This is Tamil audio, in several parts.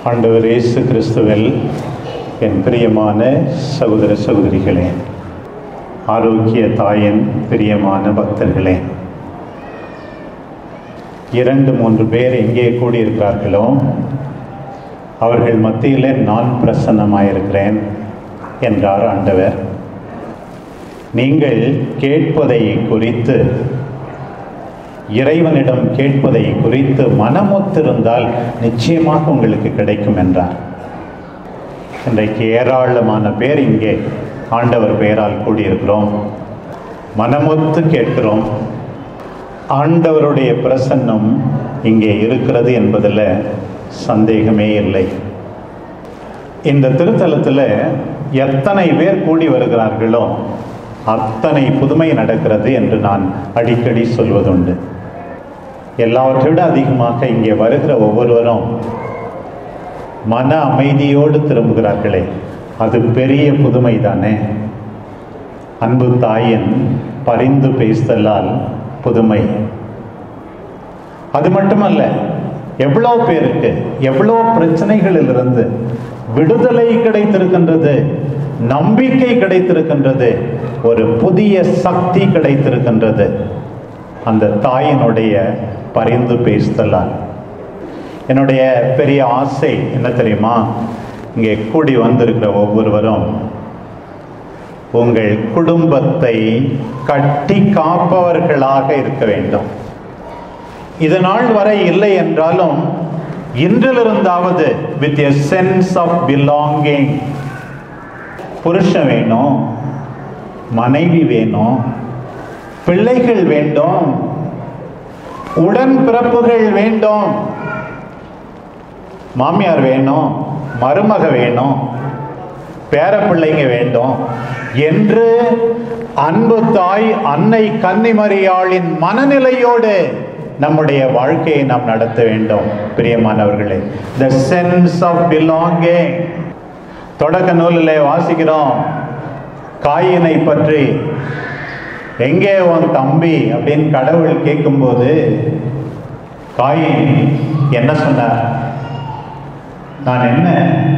ஆண்டவர் இயேசு கிறிஸ்துவில் என் பிரியமான சகோதர சகோதரிகளே ஆரோக்கிய தாயின் பிரியமான பக்தர்களே இரண்டு மூன்று பேர் எங்கே கூடியிருக்கிறார்களோ அவர்கள் மத்தியிலே நான் பிரசன்னமாயிருக்கிறேன் என்றார் ஆண்டவர் நீங்கள் கேட்பதை குறித்து இறைவனிடம் கேட்பதை குறித்து மனமொத்திருந்தால் நிச்சயமாக உங்களுக்கு கிடைக்கும் என்றார் இன்றைக்கு ஏராளமான பேர் இங்கே ஆண்டவர் பெயரால் கூடியிருக்கிறோம் மனமொத்து கேட்கிறோம் ஆண்டவருடைய பிரசன்னம் இங்கே இருக்கிறது என்பதில் சந்தேகமே இல்லை இந்த திருத்தலத்தில் எத்தனை பேர் கூடி வருகிறார்களோ அத்தனை புதுமை நடக்கிறது என்று நான் அடிக்கடி சொல்வதுண்டு எல்லாவற்றை விட அதிகமாக இங்கே வருகிற ஒவ்வொருவரும் மன அமைதியோடு திரும்புகிறார்களே அது பெரிய புதுமை தானே அன்பு தாயின் பரிந்து பேசுதலால் புதுமை அது மட்டுமல்ல எவ்வளோ பேருக்கு எவ்வளோ பிரச்சனைகளிலிருந்து விடுதலை கிடைத்திருக்கின்றது நம்பிக்கை கிடைத்திருக்கின்றது ஒரு புதிய சக்தி கிடைத்திருக்கின்றது அந்த தாயினுடைய பரிந்து பேசுதலால் என்னுடைய பெரிய ஆசை என்ன தெரியுமா இங்கே கூடி வந்திருக்கிற ஒவ்வொருவரும் உங்கள் குடும்பத்தை கட்டி காப்பவர்களாக இருக்க வேண்டும் இது நாள் வரை இல்லை என்றாலும் இன்றிலிருந்தாவது with a sense of belonging புருஷன் வேணும் மனைவி வேணும் பிள்ளைகள் வேண்டும் உடன் பிறப்புகள் வேண்டும் மாமியார் வேணும் மருமக வேணும் பேர பிள்ளைங்க வேண்டும் என்று அன்பு தாய் அன்னை கன்னிமரியாளின் மனநிலையோடு நம்முடைய வாழ்க்கையை நாம் நடத்த வேண்டும் பிரியமானவர்களே த சென்ஸ் ஆஃப் பிலாங்கிங் தொடக்க நூலில் வாசிக்கிறோம் காயினை பற்றி எங்கே உன் தம்பி அப்படின்னு கடவுள் கேட்கும்போது காயின் என்ன சொன்னார் நான் என்ன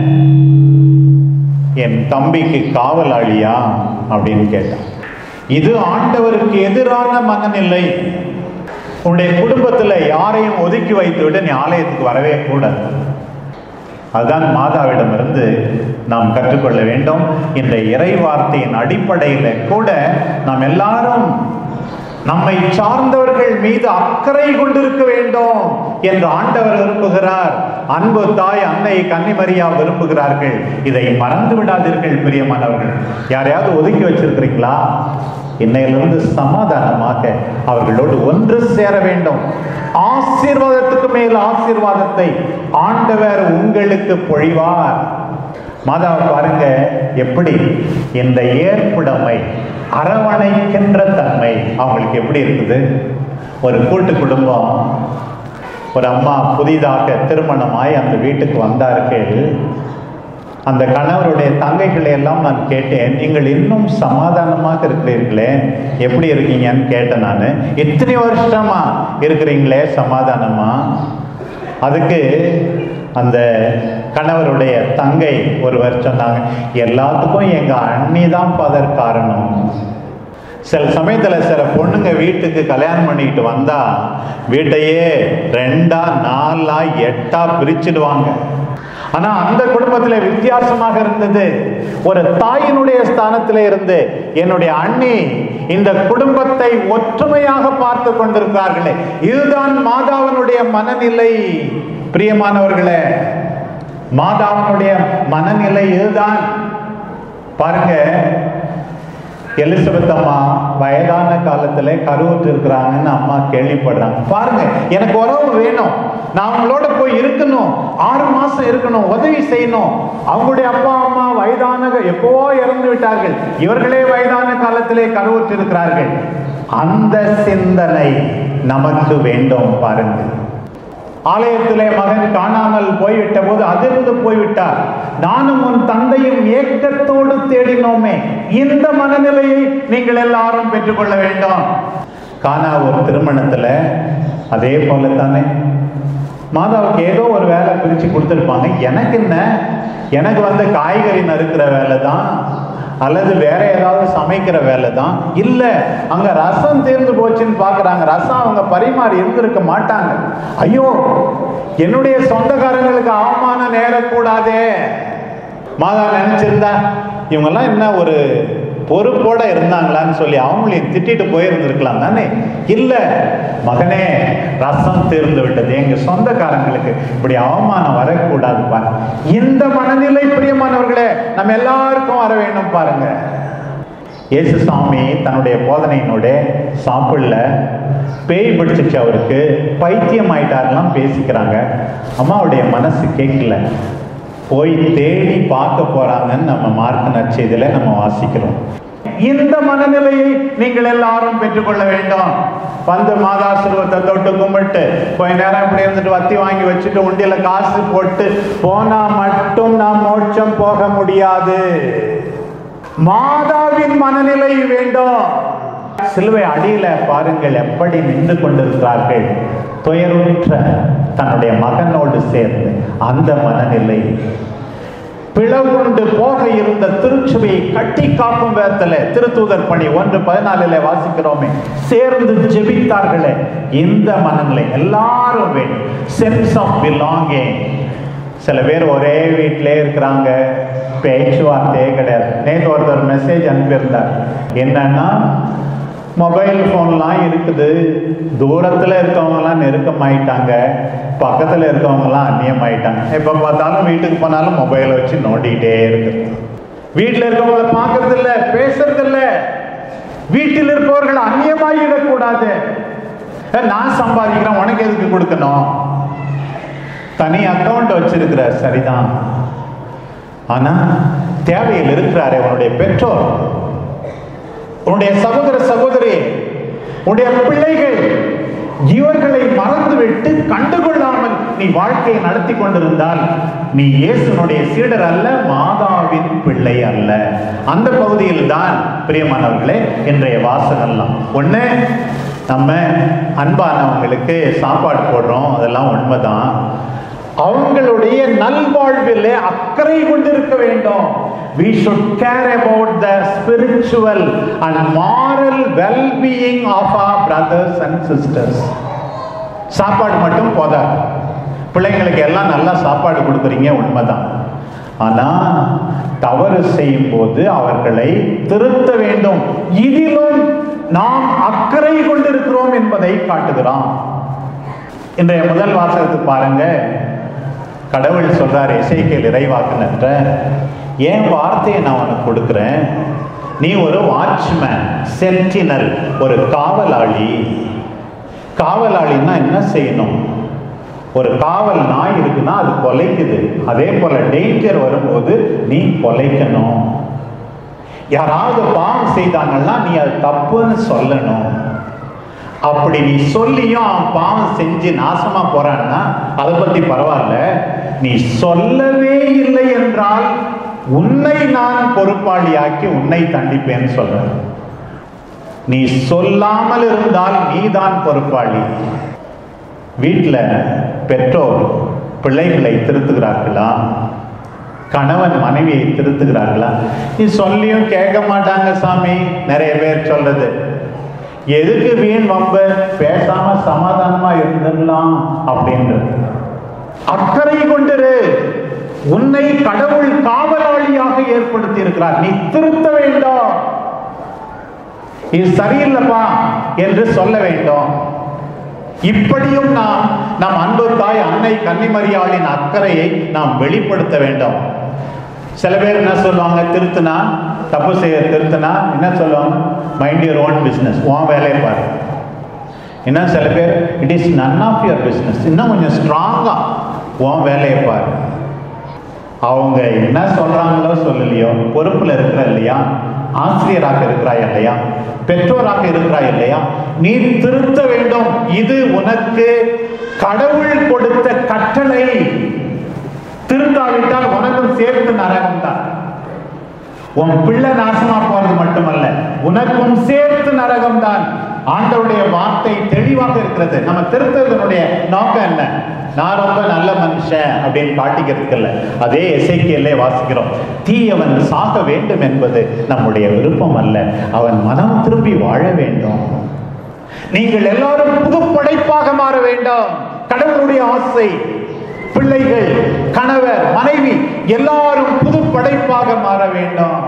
என் தம்பிக்கு காவலாளியா அப்படின்னு கேட்டான் இது ஆண்டவருக்கு எதிரான மனநிலை உன்னுடைய குடும்பத்தில் யாரையும் ஒதுக்கி வைத்து விட்டு நீ ஆலயத்துக்கு வரவே கூடாது அதுதான் மாதாவிடமிருந்து நாம் கற்றுக்கொள்ள வேண்டும் இந்த இறை வார்த்தையின் அடிப்படையில் கூட நாம் எல்லாரும் நம்மை சார்ந்தவர்கள் மீது அக்கறை கொண்டிருக்க வேண்டும் என்று ஆண்டவர் விரும்புகிறார் அன்பு தாய் அன்னை கன்னிமரியா விரும்புகிறார்கள் இதை மறந்து விடாதீர்கள் பிரியமானவர்கள் யாரையாவது ஒதுக்கி வச்சிருக்கிறீங்களா இன்னையிலிருந்து சமாதானமாக அவர்களோடு ஒன்று சேர வேண்டும் ஆசீர்வாதத்துக்கு மேல் ஆசீர்வாதத்தை ஆண்டவர் உங்களுக்கு பொழிவார் மாதாவை பாருங்க எப்படி இந்த ஏற்புடைமை அரவணைக்கின்ற தன்மை அவங்களுக்கு எப்படி இருக்குது ஒரு கூட்டு குடும்பம் ஒரு அம்மா புதிதாக திருமணமாய் அந்த வீட்டுக்கு வந்தார்கள் அந்த கணவருடைய தங்கைகளை எல்லாம் நான் கேட்டேன் நீங்கள் இன்னும் சமாதானமாக இருக்கிறீர்களே எப்படி இருக்கீங்கன்னு கேட்டேன் நான் எத்தனை வருஷமா இருக்கிறீங்களே சமாதானமா அதுக்கு அந்த கணவருடைய தங்கை ஒருவர் சொன்னாங்க எல்லாத்துக்கும் எங்க அண்ணி தான் பதர் காரணம் சில சமயத்தில் சில பொண்ணுங்க வீட்டுக்கு கல்யாணம் பண்ணிக்கிட்டு வந்தா வீட்டையே ரெண்டா நாலா எட்டா பிரிச்சிடுவாங்க ஆனா அந்த குடும்பத்தில் வித்தியாசமாக இருந்தது ஒரு தாயினுடைய ஸ்தானத்தில் இருந்து என்னுடைய அண்ணி இந்த குடும்பத்தை ஒற்றுமையாக பார்த்து கொண்டிருக்கிறார்களே இதுதான் மாதாவனுடைய மனநிலை பிரியமானவர்களே மாதாவனுடைய மனநிலை இதுதான் பாருங்க எலிசபெத் அம்மா வயதான காலத்துல கருவுற்று இருக்கிறாங்கன்னு அம்மா கேள்விப்படுறாங்க பாருங்க எனக்கு உறவு வேணும் நான் அவங்களோட போய் இருக்கணும் ஆறு மாசம் இருக்கணும் உதவி செய்யணும் அவங்களுடைய அப்பா அம்மா வயதான எப்போ இறந்து விட்டார்கள் இவர்களே வயதான காலத்திலே கருவுற்று இருக்கிறார்கள் அந்த சிந்தனை நமக்கு வேண்டும் பாருங்கள் ஆலயத்திலே மகன் காணாமல் போய்விட்ட போது அதிர்ந்து போய்விட்டார் நானும் உன் தந்தையும் ஏக்கத்தோடு தேடினோமே இந்த மனநிலையை நீங்கள் எல்லாரும் பெற்றுக்கொள்ள வேண்டும் காணா ஒரு திருமணத்துல அதே போல தானே மாதாவுக்கு ஏதோ ஒரு வேலை பிரிச்சு கொடுத்துருப்பாங்க எனக்கு என்ன எனக்கு வந்து காய்கறி நறுக்கிற வேலை தான் அல்லது வேற ஏதாவது சமைக்கிற வேலை தான் இல்ல அங்க ரசம் தீர்ந்து போச்சுன்னு பாக்குறாங்க ரசம் அவங்க பரிமாறி இருந்திருக்க மாட்டாங்க ஐயோ என்னுடைய சொந்தக்காரங்களுக்கு அவமானம் நேரக்கூடாதே மாதா நினைச்சிருந்தா இவங்கெல்லாம் என்ன ஒரு பொறுப்போட இருந்தாங்களான்னு சொல்லி அவங்களையும் திட்டிட்டு போயிருந்திருக்கலாம் தானே இல்ல மகனே ரசம் தீர்ந்து விட்டது எங்க சொந்தக்காரங்களுக்கு இப்படி அவமானம் வரக்கூடாது பாருங்க இந்த மனநிலை பிரியமானவர்களே நம்ம எல்லாருக்கும் வர வேண்டும் பாருங்க இயேசு சாமி தன்னுடைய போதனையினோட சாப்பிடல பேய் பிடிச்சிச்சு அவருக்கு பைத்தியம் ஆயிட்டாரெல்லாம் பேசிக்கிறாங்க அம்மாவுடைய மனசு கேட்கல போய் தேடி பார்க்க போறாங்கன்னு நம்ம மார்க்க நற்செய்தியில நம்ம வாசிக்கிறோம் இந்த மனநிலையை நீங்கள் எல்லாரும் பெற்றுக்கொள்ள வேண்டும் வந்து மாதா சிறுவத்தை தொட்டு கும்பிட்டு கொஞ்ச நேரம் இப்படி இருந்துட்டு வத்தி வாங்கி வச்சுட்டு உண்டியில காசு போட்டு போனா மட்டும் நாம் மோட்சம் போக முடியாது மாதாவின் மனநிலை வேண்டும் சிலுவை அடியில பாருங்கள் எப்படி நின்று கொண்டிருக்கிறார்கள் துயருற்ற தன்னுடைய மகனோடு சேர்ந்து அந்த மனநிலை பிளவுண்டு போக இருந்த திருச்சுவையை கட்டி காக்கும் விதத்துல திருத்தூதர் பணி ஒன்று பதினாலில் வாசிக்கிறோமே சேர்ந்து ஜெபித்தார்களே இந்த மனநிலை எல்லாரும் வேண்டும் சென்ஸ் ஆஃப் பிலாங்கிங் சில பேர் ஒரே வீட்டிலே இருக்கிறாங்க பேச்சுவார்த்தையே கிடையாது நேற்று ஒருத்தர் மெசேஜ் அனுப்பியிருந்தார் என்னன்னா மொபைல் ஃபோன்லாம் இருக்குது தூரத்தில் இருக்கவங்கலாம் நெருக்கமாயிட்டாங்க பக்கத்தில் இருக்கவங்கலாம் அந்நியமாயிட்டாங்க எப்போ பார்த்தாலும் வீட்டுக்கு போனாலும் மொபைலை வச்சு நோண்டிக்கிட்டே இருக்குது வீட்டில் இருக்கவங்கள பார்க்கறது இல்ல பேசுறது இல்ல வீட்டில் இருப்பவர்கள் அந்நியமாகிடக்கூடாது ஏ, நான் சம்பாதிக்கிறேன் உனக்கு எதுக்கு கொடுக்கணும் தனி அக்கவுண்ட் வச்சிருக்கிற சரிதான் ஆனா தேவையில் இருக்கிறாரே உன்னுடைய பெற்றோர் உன்னுடைய சகோதர சகோதரி உன்னுடைய பிள்ளைகள் இவர்களை மறந்துவிட்டு கண்டுகொள்ளாமல் நீ வாழ்க்கையை நடத்தி கொண்டிருந்தால் நீ இயேசுனுடைய சீடர் அல்ல மாதாவின் பிள்ளை அல்ல அந்த பகுதியில் தான் பிரியமானவர்களே இன்றைய வாசகம்லாம் ஒண்ணு நம்ம அன்பானவங்களுக்கு சாப்பாடு போடுறோம் அதெல்லாம் உண்மைதான் அவங்களுடைய நல்வாழ்விலே அக்கறை கொண்டிருக்க வேண்டும் we should care about the spiritual and moral well-being of our brothers and sisters சாப்பாடு மட்டும் போதாது பிள்ளைங்களுக்கு எல்லாம் நல்லா சாப்பாடு கொடுக்குறீங்க உண்மைதான் ஆனா தவறு செய்யும் போது அவர்களை திருத்த வேண்டும் இதிலும் நாம் அக்கறை கொண்டிருக்கிறோம் என்பதை காட்டுகிறோம் இன்றைய முதல் வாசகத்துக்கு பாருங்க கடவுள் சொல்றார் இசைக்கேல் இறைவாக்குனற்ற என் வார்த்தையை நான் உனக்கு கொடுக்குறேன் நீ ஒரு வாட்ச்மேன் சென்டினல் ஒரு காவலாளி காவலாளின்னா என்ன செய்யணும் ஒரு காவல் நாய் இருக்குன்னா அது கொலைக்குது அதே போல டேஞ்சர் வரும்போது நீ கொலைக்கணும் யாராவது பாவம் செய்தாங்கன்னா நீ அது தப்புன்னு சொல்லணும் அப்படி நீ சொல்லியும் அவன் பாவம் செஞ்சு நாசமா போறான்னா அதை பத்தி பரவாயில்ல நீ சொல்லவே இல்லை என்றால் உன்னை நான் பொறுப்பாளியாக்கி உன்னை தண்டிப்பேன்னு சொல்றேன் நீ சொல்லாமல் இருந்தால் நீதான் பொறுப்பாளி வீட்டில் பெற்றோர் பிள்ளைகளை திருத்துகிறார்களா கணவன் மனைவியை திருத்துகிறார்களா நீ சொல்லியும் கேட்க மாட்டாங்க சாமி நிறைய பேர் சொல்றது எதுக்கு வீண் வம்பு பேசாம சமாதானமா இருந்துடலாம் அப்படின்றது அக்கறை கொண்டிரு உன்னை கடவுள் காவலாளியாக ஏற்படுத்தி இருக்கிறார் நீ திருத்த வேண்டும் இது சரியில்லைப்பா என்று சொல்ல வேண்டும் இப்படியும் நாம் நம் அன்பு தாய் அன்னை கன்னிமரியாளின் அக்கறையை நாம் வெளிப்படுத்த வேண்டும் சில பேர் என்ன சொல்லுவாங்க திருத்துனா தப்பு செய்ய திருத்துனா என்ன சொல்லுவாங்க மைண்ட் யுவர் ஓன் பிஸ்னஸ் உன் வேலையை பாரு இன்னும் சில பேர் it is none of your business இன்னும் கொஞ்சம் ஸ்ட்ராங்கா உன் வேலையை பாரு அவங்க என்ன சொல்றாங்களோ சொல்லலையோ பொறுப்புல இருக்கிற இல்லையா ஆசிரியராக இருக்கிறாய் இல்லையா பெற்றோராக இருக்கிறாய் இல்லையா நீ திருத்த வேண்டும் இது உனக்கு கடவுள் கொடுத்த கட்டளை திருத்தாவிட்டால் உனக்கும் சேர்த்து நரகம் தான் உன் பிள்ளை நாசமா போறது மட்டுமல்ல உனக்கும் சேர்த்து நரகம் தான் ஆண்டவருடைய வார்த்தை தெளிவாக இருக்கிறது நம்ம திருத்தத்தினுடைய நோக்கம் என்ன நான் ரொம்ப நல்ல மனுஷன் அப்படின்னு காட்டிக்கிறதுக்கு இல்லை அதே எசைக்கியலே வாசிக்கிறோம் தீயவன் சாக வேண்டும் என்பது நம்முடைய விருப்பம் அல்ல அவன் மனம் திரும்பி வாழ வேண்டும் நீங்கள் எல்லாரும் புது படைப்பாக மாற வேண்டும் கடவுளுடைய ஆசை பிள்ளைகள் கணவர் மனைவி எல்லாரும் புது படைப்பாக மாற வேண்டும்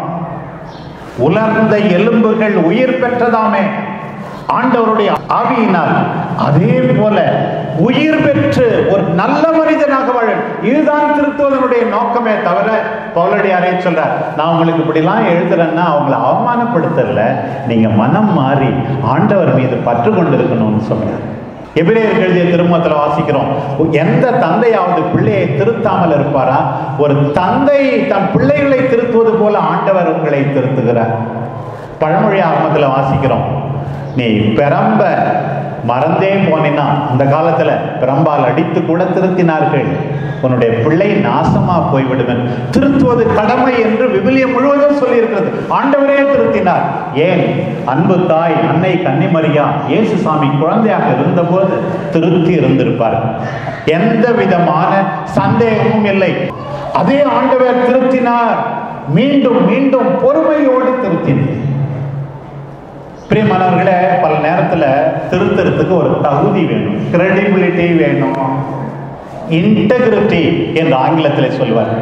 உலர்ந்த எலும்புகள் உயிர் பெற்றதாமே ஆண்டவருடைய ஆவியினால் அதே போல உயிர் பெற்று ஒரு நல்ல மனிதனாக வாழ இதுதான் திருத்துவதனுடைய நோக்கமே தவிர பவுலடியாரே சொல்றார் நான் உங்களுக்கு இப்படிலாம் எழுதுறேன்னா அவங்கள அவமானப்படுத்தல நீங்க மனம் மாறி ஆண்டவர் மீது பற்று கொண்டிருக்கணும்னு சொல்றார் எபிரேயர் எழுதிய திருமணத்தில் வாசிக்கிறோம் எந்த தந்தையாவது பிள்ளையை திருத்தாமல் இருப்பாரா ஒரு தந்தை தன் பிள்ளைகளை திருத்துவது போல ஆண்டவர் உங்களை திருத்துகிறார் பழமொழி ஆரம்பத்தில் வாசிக்கிறோம் நீ பெரம்ப மறந்தே போனினா அந்த காலத்துல பிரம்பால் அடித்து கூட திருத்தினார்கள் உன்னுடைய பிள்ளை நாசமா போய்விடுவன் திருத்துவது கடமை என்று விவிலியம் முழுவதும் சொல்லியிருக்கிறது ஆண்டவரே திருத்தினார் ஏன் அன்பு தாய் அன்னை கன்னிமரியா இயேசு சாமி குழந்தையாக இருந்தபோது திருத்தி இருந்திருப்பார் எந்த விதமான சந்தேகமும் இல்லை அதே ஆண்டவர் திருத்தினார் மீண்டும் மீண்டும் பொறுமையோடு திருத்தினார் பிரியமானவர்களே பல நேரத்துல திருத்தறதுக்கு ஒரு தகுதி வேணும் கிரெடிபிலிட்டி வேணும் இன்டெகிரிட்டி என்று ஆங்கிலத்தில் சொல்வார்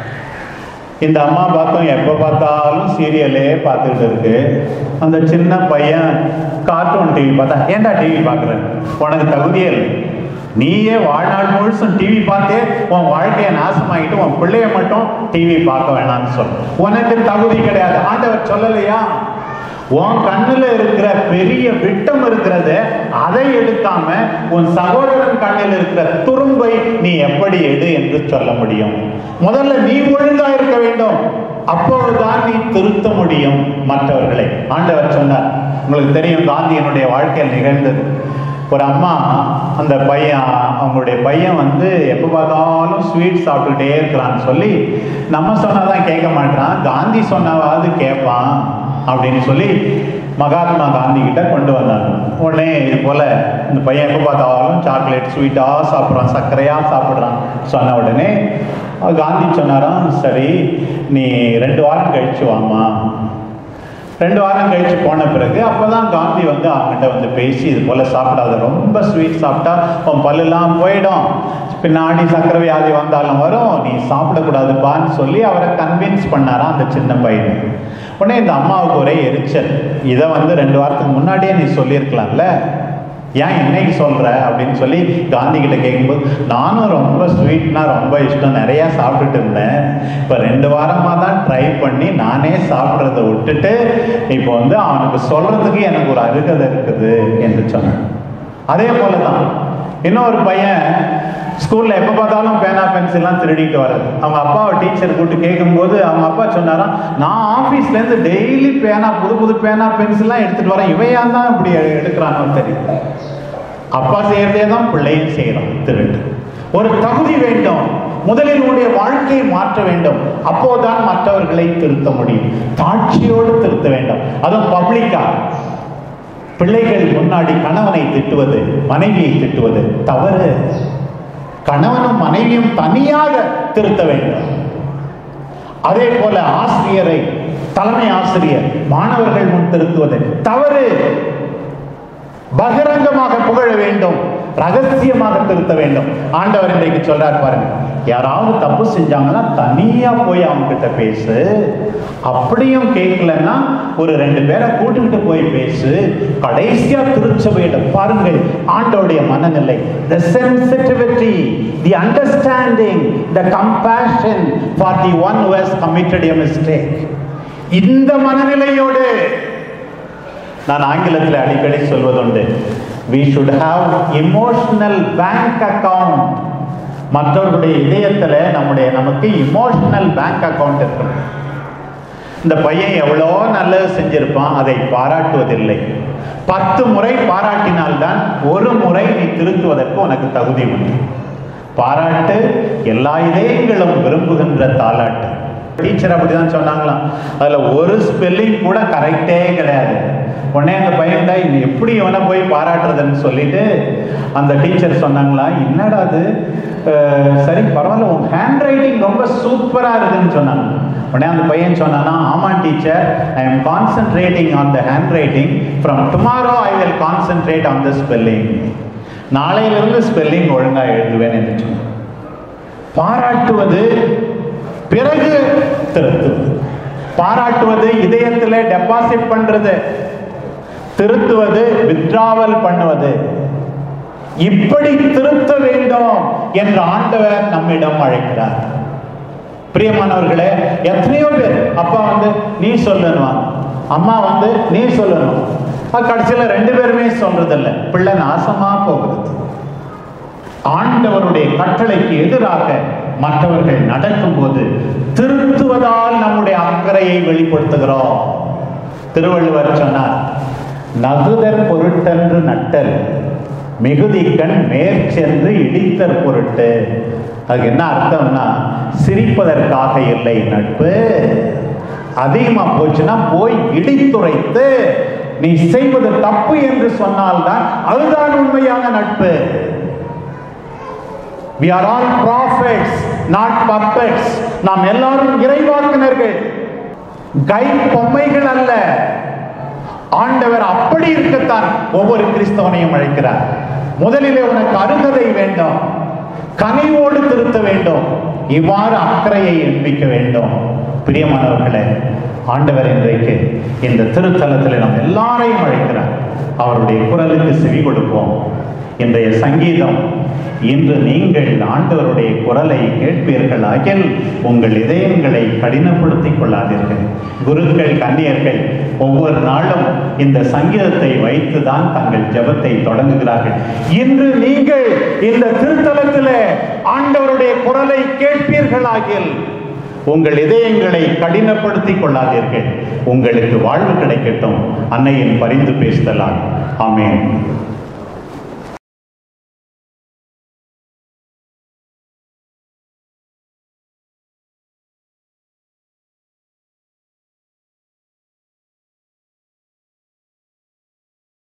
இந்த அம்மா பார்த்தோம் எப்போ பார்த்தாலும் சீரியலே பார்த்துக்கிட்டு இருக்கு அந்த சின்ன பையன் கார்ட்டூன் டிவி பார்த்தா ஏன்டா டிவி பார்க்குறேன் உனக்கு தகுதியே இல்லை நீயே வாழ்நாள் முழுசும் டிவி பார்த்தே உன் வாழ்க்கையை நாசமாகிட்டு உன் பிள்ளைய மட்டும் டிவி பார்க்க வேணாம்னு சொல்ல உனக்கு தகுதி கிடையாது ஆண்டவர் சொல்லலையா உன் கண்ணுல இருக்கிற பெரிய விட்டம் இருக்கிறது அதை எடுக்காம உன் சகோதரன் கண்ணில் இருக்கிற துரும்பை நீ எப்படி எடு என்று சொல்ல முடியும் முதல்ல நீ ஒழுங்கா இருக்க வேண்டும் அப்பொழுதுதான் நீ திருத்த முடியும் மற்றவர்களை ஆண்டவர் சொன்னார் உங்களுக்கு தெரியும் காந்தியனுடைய வாழ்க்கையில் நிகழ்ந்தது ஒரு அம்மா அந்த பையன் அவங்களுடைய பையன் வந்து எப்போ பார்த்தாலும் ஸ்வீட் சாப்பிட்டுட்டே இருக்கிறான்னு சொல்லி நம்ம சொன்னாதான் கேட்க மாட்டான் காந்தி சொன்னாவது கேட்பான் அப்படின்னு சொல்லி மகாத்மா காந்தி கிட்ட கொண்டு வந்தாங்க உடனே இது போல இந்த பையன் எப்போ பார்த்தாலும் சாக்லேட் ஸ்வீட்டாக சாப்பிட்றான் சர்க்கரையாக சாப்பிட்றான் சொன்ன உடனே காந்தி சொன்னாராம் சரி நீ ரெண்டு வாரம் கழிச்சு வாமா ரெண்டு வாரம் கழிச்சு போன பிறகு அப்பதான் காந்தி வந்து அவங்ககிட்ட வந்து பேசி இது போல சாப்பிடாத ரொம்ப ஸ்வீட் சாப்பிட்டா உன் பல்லெல்லாம் போயிடும் பின்னாடி சக்கரை வியாதி வந்தாலும் வரும் நீ சாப்பிடக்கூடாதுப்பான்னு சொல்லி அவரை கன்வின்ஸ் பண்ணாராம் அந்த சின்ன பையன் உடனே இந்த அம்மாவுக்கு ஒரே எரிச்சல் இதை வந்து ரெண்டு வாரத்துக்கு முன்னாடியே நீ சொல்லியிருக்கலாம்ல ஏன் இன்னைக்கு சொல்ற அப்படின்னு சொல்லி காந்தி கிட்ட கேட்கும்போது நானும் ரொம்ப ஸ்வீட்னா ரொம்ப இஷ்டம் நிறைய சாப்பிட்டுட்டு இருந்தேன் இப்போ ரெண்டு வாரமா தான் ட்ரை பண்ணி நானே சாப்பிட்றத விட்டுட்டு இப்போ வந்து அவனுக்கு சொல்றதுக்கு எனக்கு ஒரு அருகதை இருக்குது என்று சொன்னேன் அதே போல தான் இன்னொரு பையன் ஸ்கூல்ல எப்போ பார்த்தாலும் பேனா பென்சில்லாம் திருடிட்டு வர்றது அவங்க அப்பாவை டீச்சர் கூப்பிட்டு கேட்கும்போது அவங்க அப்பா சொன்னாராம் நான் ஆஃபீஸ்ல இருந்து டெய்லி பேனா புது புது பேனா பென்சில்லாம் எடுத்துட்டு வரேன் இவன் ஏன் தான் இப்படி எடுக்கிறானோ தெரியும் அப்பா செய்யறதே தான் பிள்ளையும் செய்யறோம் திருட்டு ஒரு தகுதி வேண்டும் முதலில் உன்னுடைய வாழ்க்கையை மாற்ற வேண்டும் அப்போதான் மற்றவர்களை திருத்த முடியும் தாட்சியோடு திருத்த வேண்டும் அதுவும் பப்ளிக்கா பிள்ளைகள் முன்னாடி கணவனை திட்டுவது மனைவியை திட்டுவது தவறு கணவனும் மனைவியும் தனியாக திருத்த வேண்டும் அதே போல ஆசிரியரை தலைமை ஆசிரியர் மாணவர்கள் முன் திருத்துவது தவறு பகிரங்கமாக புகழ வேண்டும் ரகசியமாக திருத்த வேண்டும் ஆண்டவர் இன்றைக்கு சொல்றார் பாருங்க யாராவது தப்பு செஞ்சாங்கன்னா தனியா போய் அவங்க கிட்ட பேசு அப்படியும் கேட்கலன்னா ஒரு ரெண்டு பேரை கூட்டுக்கிட்டு போய் பேசு கடைசியா திருச்சபையிட பாருங்கள் ஆண்டவருடைய மனநிலை the sensitivity the understanding the compassion for the one who has committed a mistake இந்த மனநிலையோடு நான் ஆங்கிலத்தில் அடிக்கடி சொல்வதுண்டு we should have emotional bank account மற்றவர்களுடைய இதயத்துல நம்முடைய நமக்கு இமோஷனல் பேங்க் அக்கவுண்ட் இருக்கணும் இந்த பையன் எவ்வளோ நல்லது செஞ்சிருப்பான் அதை பாராட்டுவதில்லை பத்து முறை பாராட்டினால்தான் ஒரு முறை நீ திருத்துவதற்கு உனக்கு தகுதி உண்டு பாராட்டு எல்லா இதயங்களும் விரும்புகின்ற தாலாட்டு டீச்சர் அப்படிதான் சொன்னாங்களாம் அதுல ஒரு ஸ்பெல்லிங் கூட கரெக்டே கிடையாது உடனே அந்த பையன் தான் இது எப்படி இவனை போய் பாராட்டுறதுன்னு சொல்லிட்டு அந்த டீச்சர் சொன்னாங்களா என்னடா அது அஹ், சரி பரவாயில்ல உன் ஹேண்ட் ரைட்டிங் ரொம்ப சூப்பரா இருக்குன்னு சொன்னாங்க உடனே அந்த பையன் சொன்னானா ஆமா teacher I am concentrating on the handwriting from tomorrow I will concentrate on the spelling நாளையிலிருந்து ஸ்பெல்லிங் ஒழுங்கா எழுதுவேன் என்று சொன்னான் பாராட்டுவது பிறகு திருத்துவது பாராட்டுவது இதயத்தில் டெபாசிட் பண்றது திருத்துவது வித்ராவல் பண்ணுவது இப்படி திருத்த வேண்டும் என்று ஆண்டவர் நம்மிடம் அழைக்கிறார் பிரியமானவர்களே எத்தனையோ பேர் அப்பா வந்து நீ சொல்லணும் அம்மா வந்து நீ சொல்லணும் அது கடைசியில ரெண்டு பேருமே சொல்றதில்ல பிள்ளை நாசமா போகிறது ஆண்டவருடைய கட்டளைக்கு எதிராக மற்றவர்கள் நடக்கும்போது திருத்துவதால் நம்முடைய அக்கறையை வெளிப்படுத்துகிறோம் திருவள்ளுவர் சொன்னார் நகுதர் பொருட்டென்று நட்டல் மிகுதிக்கண் மேற்சென்று இடித்தற் பொருட்டு அதுக்கு என்ன அர்த்தம்னா சிரிப்பதற்காக இல்லை நட்பு அதிகமா போச்சுன்னா போய் இடித்துரைத்து நீ செய்வது தப்பு என்று சொன்னால்தான் அதுதான் உண்மையான நட்பு we are all prophets not puppets நாம் எல்லாரும் இறைவாக்கினர்கள் கை பொம்மைகள் அல்ல ஆண்டவர் அப்படி இருக்கத்தான் ஒவ்வொரு கிறிஸ்தவனையும் அழைக்கிறார் முதலிலே உனக்கு அருகதை வேண்டும் கனிவோடு திருத்த வேண்டும் இவ்வாறு அக்கறையை எண்பிக்க வேண்டும் பிரியமானவர்களே ஆண்டவர் இன்றைக்கு இந்த திருத்தலத்தில் நாம் எல்லாரையும் அழைக்கிறார் அவருடைய குரலுக்கு செவி கொடுப்போம் இன்றைய சங்கீதம் இன்று நீங்கள் ஆண்டவருடைய குரலை கேட்பீர்கள் அகில் உங்கள் இதயங்களை கடினப்படுத்திக் கொள்ளாதீர்கள் குருக்கள் கன்னியர்கள் ஒவ்வொரு நாளும் இந்த சங்கீதத்தை வைத்துதான் தங்கள் ஜெபத்தை தொடங்குகிறார்கள் இன்று நீங்கள் இந்த திருத்தலத்திலே ஆண்டவருடைய குரலை கேட்பீர்களாகில் உங்கள் இதயங்களை கடினப்படுத்திக் கொள்ளாதீர்கள் உங்களுக்கு வாழ்வு கிடைக்கட்டும் அன்னையின் பரிந்து பேசுதலால் ஆமென்